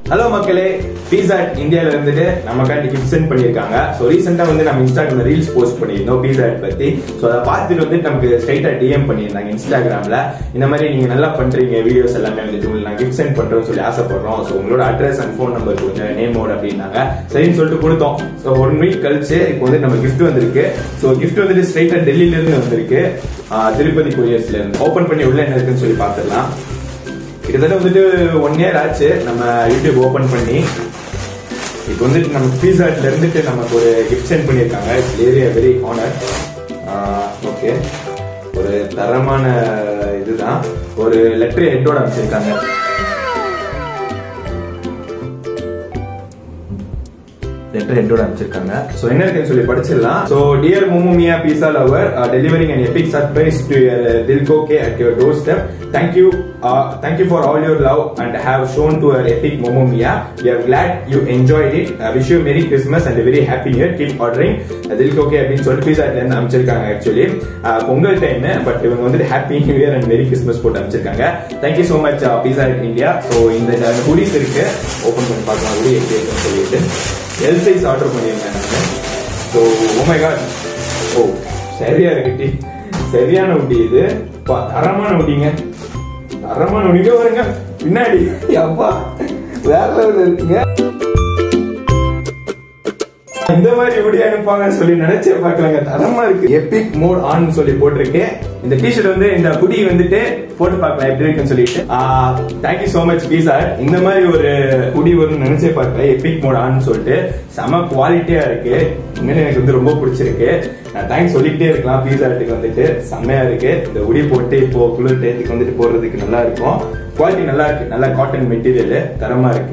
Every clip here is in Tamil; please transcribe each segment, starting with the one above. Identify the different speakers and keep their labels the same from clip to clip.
Speaker 1: ஹலோ மக்களே பீஸா இந்தியால இருந்துட்டு நமக்காண்டி கிஃப்ட் சென்ட் பண்ணியிருக்காங்க ஸோ ரீசெண்டா வந்து நம்ம இன்ஸ்டாகிராம்ல ரீல்ஸ் போஸ்ட் பண்ணியிருந்தோம் பீஸா பத்தி ஸோ அதை பார்த்துட்டு வந்து நமக்கு ஸ்ட்ரைட்டா டிஎம் பண்ணியிருந்தாங்க இன்ஸ்டாகிராம்ல இந்த மாதிரி நீங்க நல்லா பண்றீங்க வீடியோஸ் எல்லாமே வந்துட்டு உங்களுக்கு நான் கிஃப்ட் சென்ட் பண்றோம்னு சொல்லி ஆசைப்படுறோம் ஸோ உங்களோட அட்ரஸ் அண்ட் ஃபோன் நம்பர் கொடுங்க நேமோட அப்படின்னாங்க சரின்னு சொல்லிட்டு கொடுத்தோம் ஸோ ஒன் வீக் கழிச்சு இப்போ வந்து நம்ம கிஃப்ட் வந்திருக்கு ஸோ கிஃப்ட் வந்துட்டு ஸ்ட்ரைட்டா டெல்லியில இருந்து வந்திருக்கு ஆஹ் திருப்பதி கொரியர்ஸ்ல இருந்து ஓபன் பண்ணி உள்ள என்ன இருக்குன்னு சொல்லி பார்த்துடலாம் கிட்டத்தட்ட வந்துட்டு ஒன் இயர் ஆச்சு நம்ம யூடியூப் ஓபன் பண்ணி இப்போ வந்துட்டு நம்ம பீஸாட்ல இருந்துட்டு நமக்கு ஒரு கிஃப்ட் சென்ட் பண்ணியிருக்காங்க it's very very honour okay ஒரு தரமான இதுதான் ஒரு லெட்டர் ஹெட்டோட அமைச்சிருக்காங்க லெட்டர் ஹெட்டோட அமைச்சிருக்காங்க சோ என்ன இருக்குன்னு சொல்லி படிச்சிடலாம் so dear mamma mia pizza lover delivering an epic surprise to your தில்கோகே at your door step thank you thank you for all your love and have shown to your epic mamma mia we are glad you enjoyed it wish you merry Christmas and very happy year keep ordering தில்கோகே அப்படின்னு சொல்லி பீஸாட்ல இருந்து அமைச்சிருக்காங்க ஆக்சுவலி பொங்கல் டைம் பட் இவங்க வந்துட்டு happy new year and merry Christmas போட்டு அமைச்சிருக்காங்க thank you so much pizza India so இந்த ஹுடிஸ் இருக்கு ஓப்பன் பண்ணி பார்க்கலாம் ஹுடி எப்படி இருக்குன்னு சொல்லிட்டு எல் சைஸ் ஆர்டர் பண்ணியிருந்தேன் நான் ஸோ ஓமை காட் ஓ சரியா இருக்கு டி சரியான உட்டி இது பா, தரமான உட்டிங்க தரமான உட்டிங்க பாருங்க பின்னாடி அப்பா வேற லெவலில் இருக்குங்க இந்த மாதிரி உடி அனுப்பாங்கன்னு சொல்லி நினைச்சே பார்க்கலாங்க தரமா இருக்கு எபிக் மோட் ஆன் சொல்லி போட்டிருக்கேன் இந்த டிஷர்ட் வந்து இந்த குடி வந்துட்டு போட்டு பார்க்கலாம் எப்படி இருக்குன்னு சொல்லிட்டு தேங்க்யூ சோ மச் பீஸா இந்த மாதிரி ஒரு குடி வரும்னு நினைச்சே பார்க்கல எபிக் மோட் ஆன் சொல்லிட்டு செம குவாலிட்டியா இருக்கு உண்மையில எனக்கு வந்து ரொம்ப பிடிச்சிருக்கு நான் தேங்க்ஸ் சொல்லிக்கிட்டே இருக்கலாம் பீஸாட்டுக்கு வந்துட்டு செம்மையா இருக்கு இந்த உடி போட்டு இப்போ குளிர் டேத்துக்கு வந்துட்டு போடுறதுக்கு நல்லா இருக்கும் குவாலிட்டி நல்லா இருக்கு நல்லா காட்டன் மெட்டீரியல் தரமா இருக்கு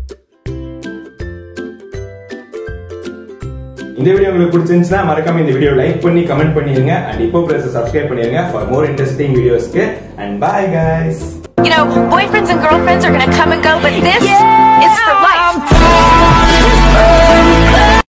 Speaker 1: இந்த வீடியோ உங்களுக்கு பிடிச்சிருந்துச்சுன்னா மறக்காம இந்த வீடியோ லைக் பண்ணி கமெண்ட் பண்ணிருங்க அண்ட் இப்போ பிரஸ் சப்ஸ்கிரைப் பண்ணிருங்க ஃபார் மோர் இன்ட்ரெஸ்டிங் வீடியோஸ்க்கு and bye guys
Speaker 2: You know, boyfriends and girlfriends are gonna come and go, but this is for life.